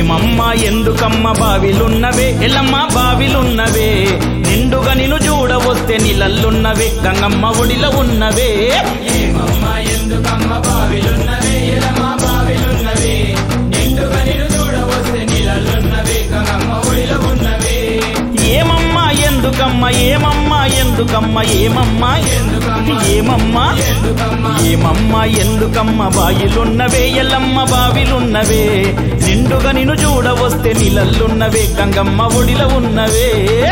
ఏమమ్మ ఎందుకమ్మ బావిలున్నవే ఎల్లమ్మ బావిలున్నవే నిండుగా నిన్ను చూడవస్తే నీళ్ళల్లున్నవే గంగమ్మ ఒడిలో ఉన్నవే ఏమమ్మ ఎందుకమ్మ బావిలున్నవే ఎలమ్మ బావిలున్నవే నిండుగా నిన్ను చూడవస్తే నీళ్ళల్లున్నవే గంగమ్మ ఒడిలో ఉన్నవే ఏమమ్మ ఎందుకమ్మ ఏమమ్మ ఎందుకమ్మ ఏమమ్మ ఎందుకమ్మ ఏమమ్మ ఎందుకమ్మ ఏమమ్మ ఎందుకమ్మ బాయిలున్నవే ఎల్లమ్మ బావిలున్నవే నిండుగా నిన్ను చూడవస్తే నీళ్ళల్లున్నవే గంగమ్మ ఒడిలో ఉన్నవే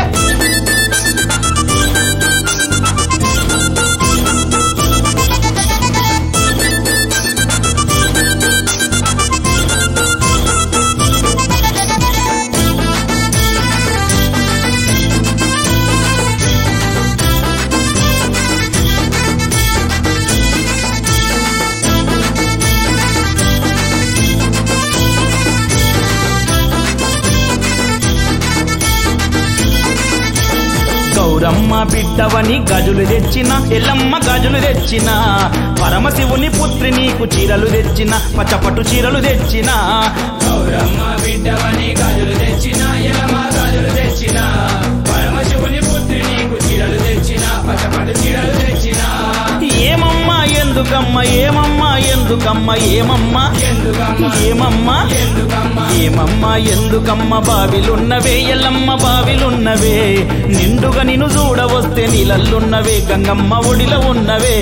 గౌరమ్మ బిడ్డవని గజులు తెచ్చిన ఎల్లమ్మ గజులు తెచ్చిన పరమశివుని పుత్రి నీకు చీరలు తెచ్చిన పచ్చపట్టు చీరలు తెచ్చిన గౌరమ్మ బిడ్డవని గాజులు తెచ్చిన ఎలమ్మ గాజులు తెచ్చిన పరమశివుని పుత్రి నీకు చీరలు తెచ్చిన పచ్చపట్టు చీరలు తెచ్చిన ఏమమ్మ ఎందుకమ్మ ఏమమ్మ ఎందుకమ్మ ఏమమ్మ ఎందుకమ్మ ఏమమ్మ ఎందుకమ్మ ఏమమ్మ ఎందుకమ్మ బావిలున్నవే ఎల్లమ్మ బావిలున్నవే నిండుగా నిన్ను చూడవస్తే నీళ్ళల్లున్నవే గంగమ్మ ఒడిలో ఉన్నవే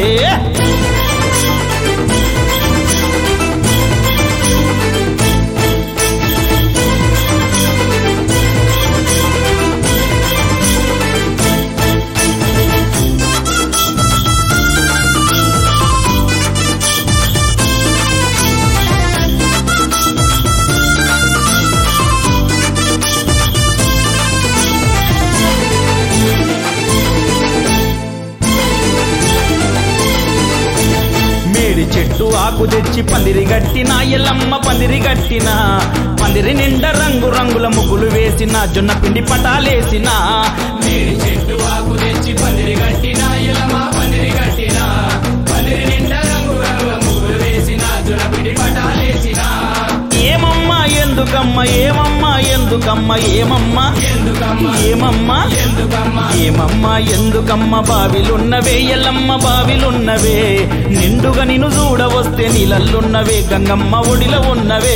మేడి చెట్టు ఆకు తెచ్చి పందిరి గట్టిన ఎల్లమ్మ పందిరి గట్టిన పందిరి నిండా రంగు రంగుల ముగ్గులు వేసిన జొన్న పిండి పటాలేసిన మేడి చెట్టు ఆకు తెచ్చి పందిరి కట్టిన ఎలమ పందిరి కట్టిన పందిరి నిండా రంగు రంగుల ముగ్గులు వేసిన జునపిడి పటాలేసిన ఏమమ్మ ఎందుకమ్మ ఏమమ్మ ఎందుకమ్మ ఏమమ్మ ఎందుకమ్మ ఏమమ్మ ఎందుకమ్మ ఏమమ్మ ఎందుకమ్మ బావిలున్నవే ఎల్లమ్మ బావిలున్నవే నిండుగా నిన్ను చూడవస్తే నీళ్ళల్లున్నవే గంగమ్మ ఒడిలో ఉన్నవే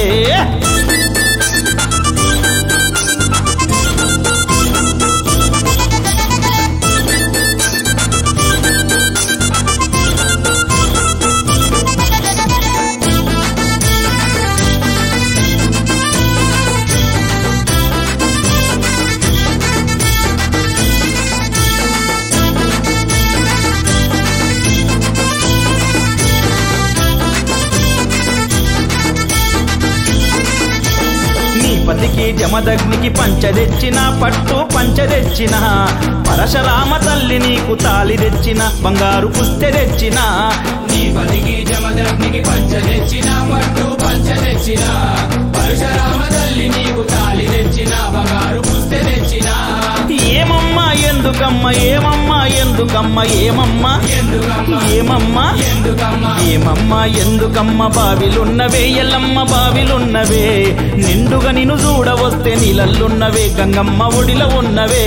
నీ పతికి జమదగ్నికి పంచ తెచ్చిన పట్టు పంచ తెచ్చిన పరశరామ తల్లి నీకు తాలి తెచ్చిన బంగారు పుస్తె తెచ్చిన నీ పదికి జమదగ్నికి పంచ తెచ్చిన పట్టు పంచ తెచ్చిన పరశురామ తల్లి నీకు తాలి తెచ్చిన బంగారు పుస్తె తెచ్చిన ఏమమ్మ ఎందుకమ్మ ఏమమ్మ ఎందుకమ్మ ఏమమ్మ ఎందుకమ్మ ఏమమ్మ ఎందుకమ్మ ఏమమ్మ ఎందుకమ్మ బావిలున్నవే ఎల్లమ్మ బావిలున్నవే నిండుగా నిన్ను చూడవస్తే నీళ్ళల్లున్నవే గంగమ్మ ఒడిలో ఉన్నవే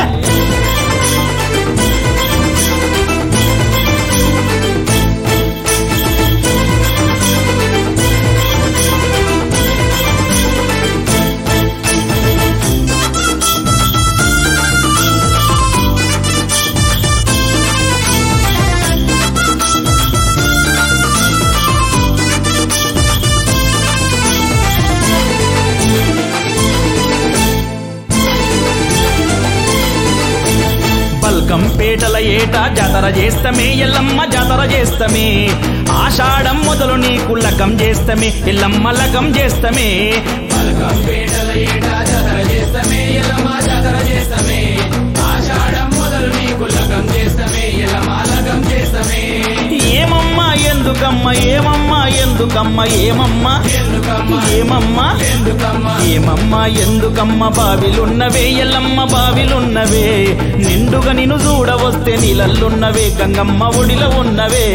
బల్కంపేటల ఏట జాతర చేస్తమే ఎల్లమ్మ జాతర చేస్తమే ఆషాఢం మొదలు నీకు లగం చేస్తమే ఎల్లమ్మ లగం చేస్తమే పలకం పేటల ఏటా జాతర చేస్తమే ఎలమ జాతర చేస్తమే ఆషాఢం మొదలు నీకు లగం చేస్తమే ఎలమ లగం చేస్తమే ఏమమ్మ ఎందుకమ్మ ఏమమ్మ ఎందుకమ్మ ఏమమ్మ ఎందుకమ్మ ఏమమ్మ ఎందుకమ్మ ఏమమ్మ ఎందుకమ్మ బావిలున్నవే ఎల్లమ్మ బావిలున్నవే నిండుగా నిన్ను చూడవస్తే నీళ్ళల్లున్నవే గంగమ్మ ఒడిలో ఉన్నవే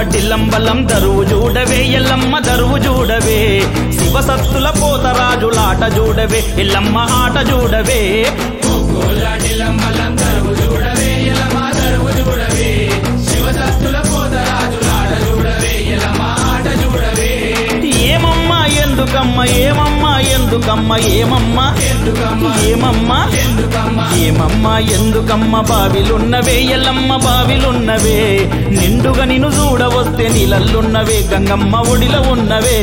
టిల్లంబలం దరువు చూడవే ఎల్లమ్మ దరువు చూడవే శివసత్తుల పోతరాజులాట చూడవే ఎల్లమ్మ ఆట చూడవే ఒక్కోలాటిలంబలం దరువు చూడవే ఎలమ దరువు చూడవే శివసత్తుల పోతరాజులాట చూడవే ఎలమ ఆట చూడవే ఏమమ్మా ఎందుకమ్మ ఏమమ్మా ఎందుకమ్మ ఏమమ్మా ఎందుకమ్మ ఏమమ్మా ఎందుకమ్మ ఏమమ్మా ఎందుకమ్మ బావిలున్నవే ఎల్లమ్మ బావిలున్నవే నిండుగా నిన్ను చూడవస్తే నీళ్ళల్లున్నవే గంగమ్మ ఒడిలో ఉన్నవే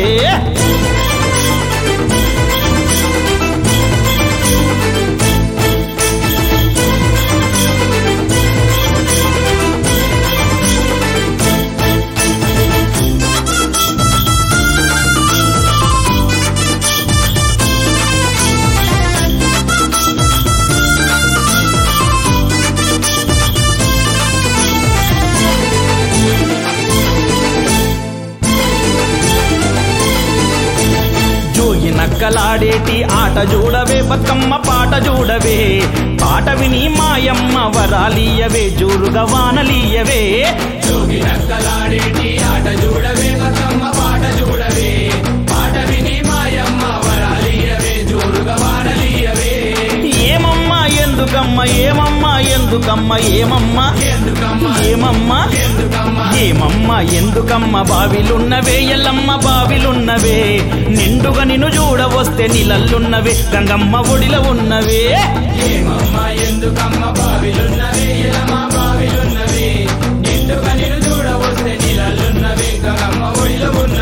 జోగి నక్కలాడేటి ఆట చూడవే బతుకమ్మ పాట చూడవే పాట విని మాయమ్మ వరాలియవే జోరుగా వానలీయవే జోగి నక్కలాడేటి ఆట చూడవే బతుకమ్మ పాట చూడవే పాట విని మాయమ్మ వరాలియవే జోరుగా వాడలియవే ఏమమ్మా ఎందుకమ్మ ఏమమ్మా ఎందుకమ్మ ఏమమ్మా ఎందుకమ్మ ఏమమ్మా ఎందుకమ్మ ఏమమ్మా ఎందుకమ్మ బావిలున్నవే ఎల్లమ్మ బావిలున్నవే నిండుగా నిన్ను చూడవస్తే నీళ్ళల్లున్నవే గంగమ్మ ఒడిలో ఉన్నవే ఏమమ్మ ఎందుకమ్మ బావిలున్నవే ఎలమ బావిలున్నవే నిండుగా నిన్ను చూడవస్తే నీళ్ళల్లున్నవే గగమ్మ ఒడిలో ఉన్న